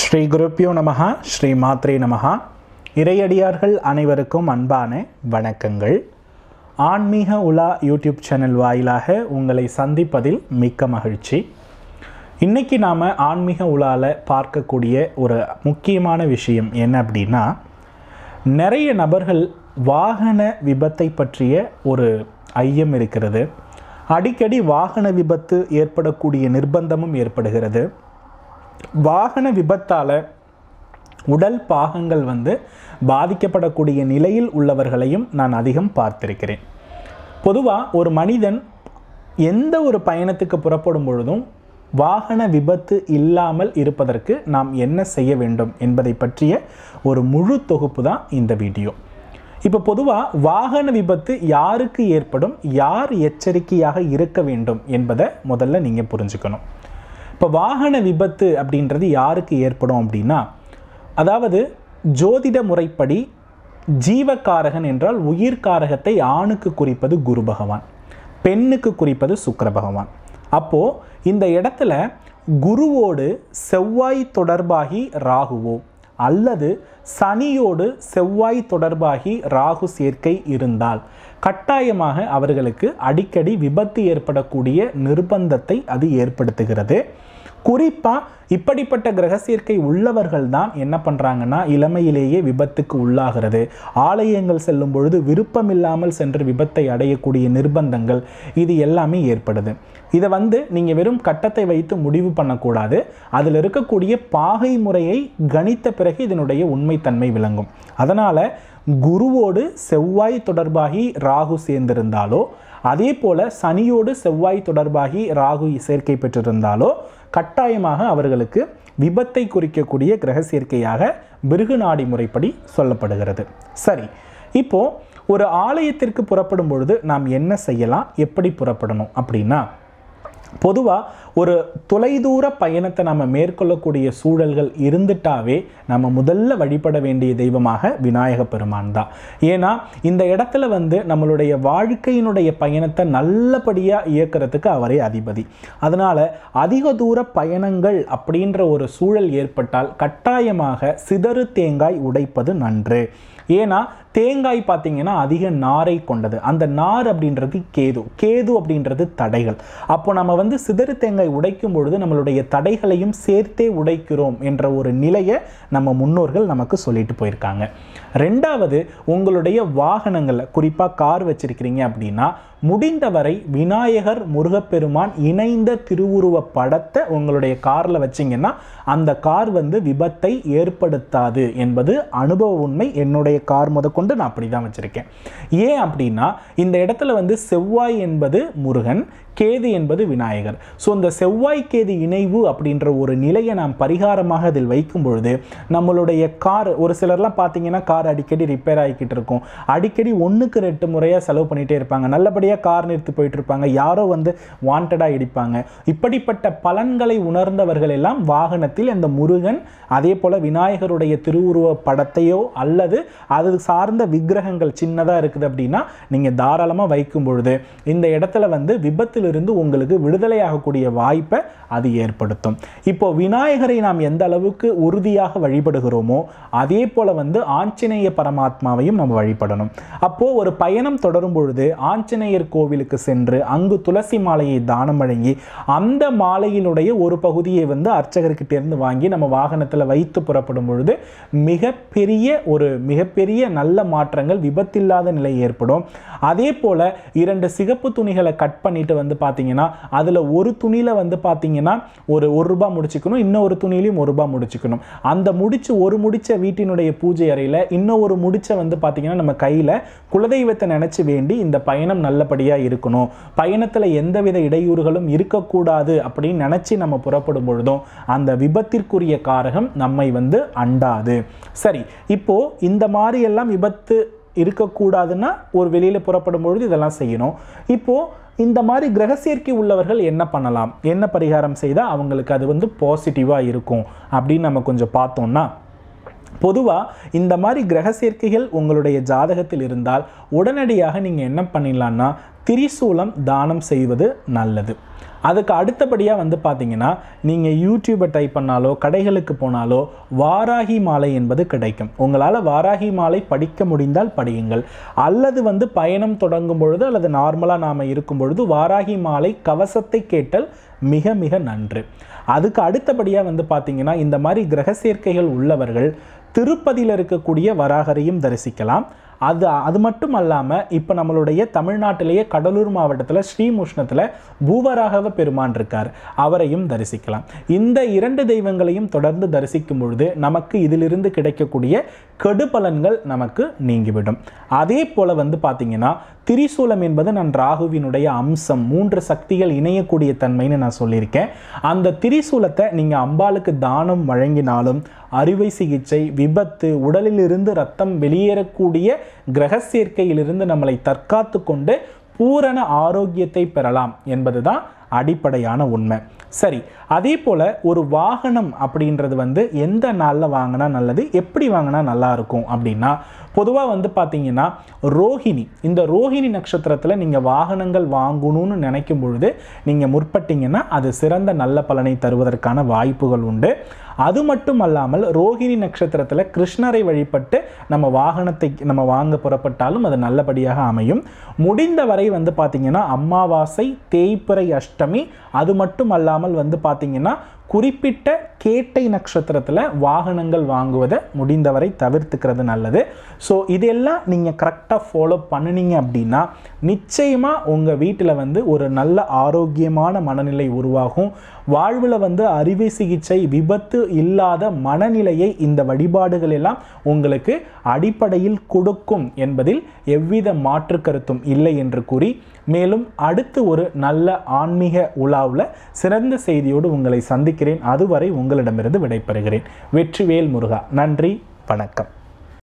ஸ்ரீ குருப்பியோ நமஹா ஸ்ரீ மாத்ரே நமஹா இறையடியார்கள் அனைவருக்கும் அன்பான வணக்கங்கள் ஆன்மீக உலா யூடியூப் சேனல் வாயிலாக உங்களை சந்திப்பதில் மிக்க மகிழ்ச்சி இன்னைக்கு நாம் ஆன்மீக உலாவில் பார்க்கக்கூடிய ஒரு முக்கியமான விஷயம் என்ன அப்படின்னா நிறைய நபர்கள் வாகன விபத்தை பற்றிய ஒரு ஐயம் இருக்கிறது அடிக்கடி வாகன விபத்து ஏற்படக்கூடிய நிர்பந்தமும் ஏற்படுகிறது வாகன விபத்தால் உடல் பாகங்கள் வந்து பாதிக்கப்படக்கூடிய நிலையில் உள்ளவர்களையும் நான் அதிகம் பார்த்திருக்கிறேன் பொதுவாக ஒரு மனிதன் எந்த ஒரு பயணத்துக்கு புறப்படும் பொழுதும் வாகன விபத்து இல்லாமல் இருப்பதற்கு நாம் என்ன செய்ய வேண்டும் என்பதை பற்றிய ஒரு முழு தொகுப்பு தான் இந்த வீடியோ இப்போ பொதுவாக வாகன விபத்து யாருக்கு ஏற்படும் யார் எச்சரிக்கையாக இருக்க வேண்டும் என்பதை முதல்ல நீங்கள் புரிஞ்சுக்கணும் இப்போ வாகன விபத்து அப்படின்றது யாருக்கு ஏற்படும் அப்படின்னா அதாவது ஜோதிட முறைப்படி ஜீவகாரகன் என்றால் உயிர்காரகத்தை ஆணுக்கு குறிப்பது குரு பகவான் பெண்ணுக்கு குறிப்பது சுக்கிர பகவான் அப்போது இந்த இடத்துல குருவோடு செவ்வாய் தொடர்பாகி ராகுவோ அல்லது சனியோடு செவ்வாய் தொடர்பாகி ராகு சேர்க்கை இருந்தால் கட்டாயமாக அவர்களுக்கு அடிக்கடி விபத்து ஏற்படக்கூடிய நிர்பந்தத்தை அது ஏற்படுத்துகிறது குறிப்பாக இப்படிப்பட்ட கிரக சேர்க்கை உள்ளவர்கள் தான் என்ன பண்ணுறாங்கன்னா இளமையிலேயே விபத்துக்கு உள்ளாகிறது ஆலயங்கள் செல்லும் பொழுது விருப்பமில்லாமல் சென்று விபத்தை அடையக்கூடிய நிர்பந்தங்கள் இது எல்லாமே ஏற்படுது இதை வந்து நீங்கள் வெறும் கட்டத்தை வைத்து முடிவு பண்ணக்கூடாது அதில் இருக்கக்கூடிய பாகை முறையை கணித்த பிறகு இதனுடைய உண்மைத்தன்மை விளங்கும் அதனால் குருவோடு செவ்வாய் தொடர்பாகி ராகு சேர்ந்திருந்தாலோ அதே போல சனியோடு செவ்வாய் தொடர்பாகி ராகு சேர்க்கை பெற்றிருந்தாலோ கட்டாயமாக அவர்களுக்கு விபத்தை குறிக்கக்கூடிய கிரக சேர்க்கையாக பிருகு நாடி முறைப்படி சொல்லப்படுகிறது சரி இப்போ ஒரு ஆலயத்திற்கு புறப்படும் பொழுது நாம் என்ன செய்யலாம் எப்படி புறப்படணும் அப்படின்னா பொதுவாக ஒரு தொலைதூர பயணத்தை நம்ம மேற்கொள்ளக்கூடிய சூழல்கள் இருந்துட்டாவே நம்ம முதல்ல வழிபட வேண்டிய தெய்வமாக விநாயக பெருமான் தான் ஏன்னா இந்த இடத்துல வந்து நம்மளுடைய வாழ்க்கையினுடைய பயணத்தை நல்லபடியாக இயக்கிறதுக்கு அவரே அதிபதி அதனால் அதிக தூர பயணங்கள் அப்படின்ற ஒரு சூழல் ஏற்பட்டால் கட்டாயமாக சிதறு தேங்காய் உடைப்பது நன்று ஏன்னா தேங்காய் பார்த்தீங்கன்னா அதிக நாரை கொண்டது அந்த நார் அப்படின்றது கேது கேது அப்படின்றது தடைகள் அப்போ நம்ம வந்து சிதறு தேங்காய் உடைக்கும் பொழுது நம்மளுடைய தடைகளையும் சேர்த்தே உடைக்கிறோம் என்ற ஒரு நிலையை நம்ம முன்னோர்கள் நமக்கு சொல்லிட்டு போயிருக்காங்க ரெண்டாவது உங்களுடைய வாகனங்களில் குறிப்பாக கார் வச்சிருக்கிறீங்க அப்படின்னா முடிந்தவரை விநாயகர் முருகப்பெருமான் இணைந்த திருவுருவ படத்தை உங்களுடைய காரில் வச்சிங்கன்னா அந்த கார் வந்து விபத்தை ஏற்படுத்தாது என்பது அனுபவ உண்மை என்னுடைய கார் முதற்கொண்டு நான் அப்படி தான் வச்சுருக்கேன் ஏன் அப்படின்னா இந்த இடத்துல வந்து செவ்வாய் என்பது முருகன் கேது என்பது விநாயகர் ஸோ இந்த செவ்வாய் கேது இணைவு அப்படின்ற ஒரு நிலையை நாம் பரிகாரமாக அதில் வைக்கும் பொழுது நம்மளுடைய கார் ஒரு சிலர்லாம் பார்த்தீங்கன்னா கார் அடிக்கடி ரிப்பேர் ஆகிக்கிட்டு இருக்கும் அடிக்கடி ஒன்றுக்கு ரெண்டு முறையாக செலவு பண்ணிகிட்டே இருப்பாங்க நல்லபடியாக கார் நிறுத்தி போயிட்டு இருப்பாங்க யாரோ வந்து வாண்டடாக இடிப்பாங்க இப்படிப்பட்ட பலன்களை உணர்ந்தவர்கள் எல்லாம் வாகனத்தில் இந்த முருகன் அதே போல் விநாயகருடைய திருவுருவ படத்தையோ அல்லது அது சார்ந்த விக்கிரகங்கள் சின்னதாக இருக்குது அப்படின்னா நீங்கள் தாராளமாக வைக்கும் பொழுது இந்த இடத்துல வந்து விபத்தில் இருந்து உங்களுக்கு விடுதலையாகக்கூடிய வாய்ப்பை அது ஏற்படுத்தும் இப்போ விநாயகரை நாம் எந்த அளவுக்கு உறுதியாக வழிபடுகிறோமோ அதே போல வந்து ஆஞ்சநேய பரமாத்மாவையும் நம்ம வழிபடணும் அப்போ ஒரு பயணம் தொடரும் பொழுது ஆஞ்சநேயர் கோவிலுக்கு சென்று அங்கு துளசி மாலையை தானம் வழங்கி அந்த மாலையினுடைய ஒரு பகுதியை வந்து அர்ச்சகர்கிட்ட இருந்து வாங்கி நம்ம வாகனத்தில் வைத்து புறப்படும் பொழுது மிகப்பெரிய ஒரு மிகப்பெரிய நல்ல மாற்றங்கள் விபத்தில்லாத நிலை ஏற்படும் அதே போல இரண்டு சிகப்பு துணிகளை கட் பண்ணிட்டு வந்து பார்த்தீங்கன்னா அதில் ஒரு துணியில் வந்து பார்த்தீங்கன்னா ஒரு ஒரு ரூபாய் முடிச்சுக்கணும் இன்னொரு துணியிலையும் ஒரு ரூபாய் முடிச்சுக்கணும் அந்த முடிச்சு ஒரு முடிச்ச வீட்டினுடைய பூஜை அறையில் இன்னும் ஒரு முடிச்ச வந்து பார்த்தீங்கன்னா நம்ம கையில் குலதெய்வத்தை நினச்சி வேண்டி இந்த பயணம் நல்லபடியாக இருக்கணும் பயணத்தில் எந்தவித இடையூறுகளும் இருக்கக்கூடாது அப்படின்னு நினச்சி நம்ம புறப்படும் பொழுதும் அந்த விபத்திற்குரிய காரகம் நம்மை வந்து அண்டாது சரி இப்போ இந்த மாதிரி எல்லாம் விபத்து இருக்கக்கூடாதுன்னா ஒரு வெளியில் புறப்படும் பொழுது இதெல்லாம் செய்யணும் இப்போது இந்த மாதிரி கிரக சேர்க்கை உள்ளவர்கள் என்ன பண்ணலாம் என்ன பரிகாரம் செய்தால் அவங்களுக்கு அது வந்து பாசிட்டிவாக இருக்கும் அப்படின்னு நம்ம கொஞ்சம் பார்த்தோம்னா பொதுவாக இந்த மாதிரி கிரக சேர்க்கைகள் உங்களுடைய ஜாதகத்தில் இருந்தால் உடனடியாக நீங்கள் என்ன பண்ணிடலான்னா திரிசூலம் தானம் செய்வது நல்லது அதுக்கு அடுத்தபடியாக வந்து பார்த்தீங்கன்னா நீங்கள் யூடியூப்பை டைப் பண்ணாலோ கடைகளுக்கு போனாலோ வாராகி மாலை என்பது கிடைக்கும் உங்களால் வாராகி மாலை படிக்க முடிந்தால் படியுங்கள் அல்லது வந்து பயணம் தொடங்கும் பொழுது அல்லது நார்மலாக நாம் இருக்கும் பொழுது வாராகி மாலை கவசத்தை கேட்டல் மிக மிக நன்று அதுக்கு அடுத்தபடியாக வந்து பார்த்தீங்கன்னா இந்த மாதிரி கிரக சேர்க்கைகள் உள்ளவர்கள் திருப்பதியில் இருக்கக்கூடிய வராகரையும் தரிசிக்கலாம் அது அது மட்டும் அல்லாமல் இப்போ நம்மளுடைய தமிழ்நாட்டிலேயே கடலூர் மாவட்டத்தில் ஸ்ரீமுஷ்ணத்தில் பூவராகவ பெருமான் இருக்கார் அவரையும் தரிசிக்கலாம் இந்த இரண்டு தெய்வங்களையும் தொடர்ந்து தரிசிக்கும் பொழுது நமக்கு இதிலிருந்து கிடைக்கக்கூடிய கெடுபலன்கள் நமக்கு நீங்கிவிடும் அதே போல வந்து பார்த்தீங்கன்னா திரிசூலம் என்பது நான் ராகுவினுடைய அம்சம் மூன்று சக்திகள் இணையக்கூடிய தன்மைன்னு நான் சொல்லியிருக்கேன் அந்த திரிசூலத்தை நீங்கள் அம்பாளுக்கு தானம் வழங்கினாலும் அறுவை சிகிச்சை விபத்து உடலிலிருந்து ரத்தம் வெளியேறக்கூடிய கிரக சேர்க்கையிலிருந்து நம்மளை தற்காத்து கொண்டு பூரண ஆரோக்கியத்தை பெறலாம் என்பதுதான் அடிப்படையான உண்மை சரி அதே போல் ஒரு வாகனம் அப்படின்றது வந்து எந்த நாளில் வாங்கினா நல்லது எப்படி வாங்கினா நல்லா இருக்கும் அப்படின்னா பொதுவாக வந்து பார்த்தீங்கன்னா ரோஹிணி இந்த ரோஹிணி நட்சத்திரத்தில் நீங்கள் வாகனங்கள் வாங்கணும்னு நினைக்கும் பொழுது நீங்கள் முற்பட்டீங்கன்னா அது சிறந்த நல்ல பலனை தருவதற்கான வாய்ப்புகள் உண்டு அது மட்டும் அல்லாமல் ரோஹிணி நட்சத்திரத்தில் கிருஷ்ணரை வழிபட்டு நம்ம வாகனத்தை நம்ம வாங்க புறப்பட்டாலும் அது நல்லபடியாக அமையும் முடிந்தவரை வந்து பார்த்தீங்கன்னா அமாவாசை தேய்பிறை அஷ்டமி அது மட்டும் அல்லாமல் வந்து பார்த்தீங்கன்னா குறிப்பிட்ட கேட்டை நட்சத்திரத்தில் வாகனங்கள் வாங்குவதை முடிந்தவரை தவிர்த்துக்கிறது நல்லது ஸோ இதெல்லாம் நீங்கள் கரெக்டாக ஃபாலோ பண்ணினீங்க அப்படின்னா நிச்சயமாக உங்கள் வீட்டில் வந்து ஒரு நல்ல ஆரோக்கியமான மனநிலை உருவாகும் வாழ்வில் வந்து அறுவை சிகிச்சை விபத்து இல்லாத மனநிலையை இந்த வழிபாடுகள் எல்லாம் உங்களுக்கு அடிப்படையில் கொடுக்கும் என்பதில் எவ்வித மாற்று கருத்தும் இல்லை என்று கூறி மேலும் அடுத்து ஒரு நல்ல ஆன்மீக உலாவில் சிறந்த செய்தியோடு உங்களை சந்திக்கிறேன் அதுவரை உங்களிடமிருந்து விடைபெறுகிறேன் வெற்றிவேல் முருகா நன்றி வணக்கம்